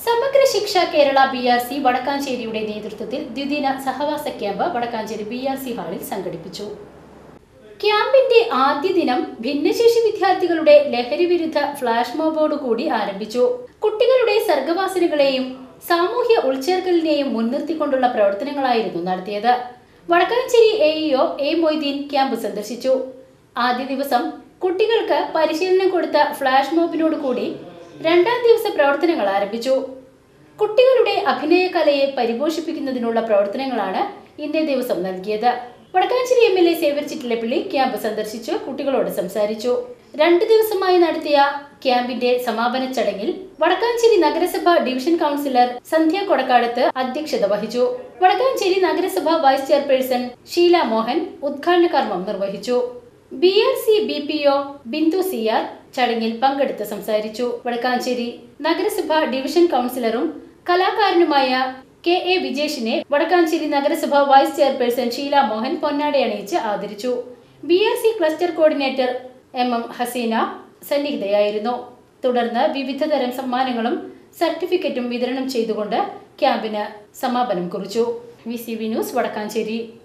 സമഗ്ര Shiksha Kerala B R C വടക്കാഞ്ചേരിയുടെ നേതൃത്വത്തിൽ ദ്വിദിന സഹവാസ camp Vadakkanchery B R C ഹാളിൽ സംഘടിപ്പിച്ചു ക്യാമ്പിന്റെ ആദ്യ ദിനം ഭിന്നശേഷി വിദ്യാർത്ഥികളുടെ ലഹരി വിരുദ്ധ ഫ്ലാഷ് മോബോടുകൂടി ആരംഭിച്ചു കുട്ടികളുടെ സർഗവാസനകളെയും സാമൂഹ്യ ഉൾച്ചേർക്കലിനെയും മുൻനിർത്തിക്കൊണ്ടുള്ള പ്രവർത്തനങ്ങളായിരുന്നു നടത്തിയത് Vadakkanchery A EO A Moideen camp സന്ദർശിച്ചു ആദ്യ ദിവസം കുട്ടികൾക്ക് പരിശീലനം കൊടുത്ത ഫ്ലാഷ് മോബിനോട് കൂടി രണ്ടാം ദിവസ പ്രവർത്തനങ്ങൾ ആരംഭിച്ചു കുട്ടികളുടെ അഭിനയ കലയെ പരിപോഷിപ്പിക്കുന്നതിനുള്ള പ്രവർത്തനങ്ങളാണ് ഇന്നേ ദിവസം നൽകിയത് Vadakkanchery M L A Xavier Chittilappilly camp സന്ദർശിച്ചു കുട്ടികളോട് സംസാരിച്ചു രണ്ടു ദിവസമായി നടത്തിയ ക്യാമ്പിന്റെ സമാപന ചടങ്ങിൽ വടക്കാഞ്ചേരി നഗരസഭ ഡിവിഷൻ കൗൺസിലർ സന്ധ്യ കൊടക്കാടത്ത് അധ്യക്ഷത വഹിച്ചു വടക്കാഞ്ചേരി നഗരസഭ വൈസ് ചെയർപേഴ്സൺ ഷീല മോഹൻ ഉദ്ഘാടന കർമ്മം നിർവഹിച്ചു B R C B P O Bindu C R ചടങ്ങിൽ പങ്കെടുത്ത് സംസാരിച്ചു വടക്കാഞ്ചേരി നഗരസഭ ഡിവിഷൻ കൗൺസിലറും കലാകാരനുമായ കെ എ വിജേഷിനെ വടക്കാഞ്ചേരി നഗരസഭ വൈസ് ചെയർപേഴ്സൺ ഷീല മോഹൻ പൊന്നാട അണിയിച്ച് ആദരിച്ചു B R C cluster coordinator M M Haseena സന്നിഹിതയായിരുന്നു തുടർന്ന് വിവിധതരം സമ്മാനങ്ങളും സർട്ടിഫിക്കറ്റും വിതരണം ചെയ്തുകൊണ്ട് ക്യാമ്പിന് സമാപനം കുറിച്ചു V C V news Vadakkanchery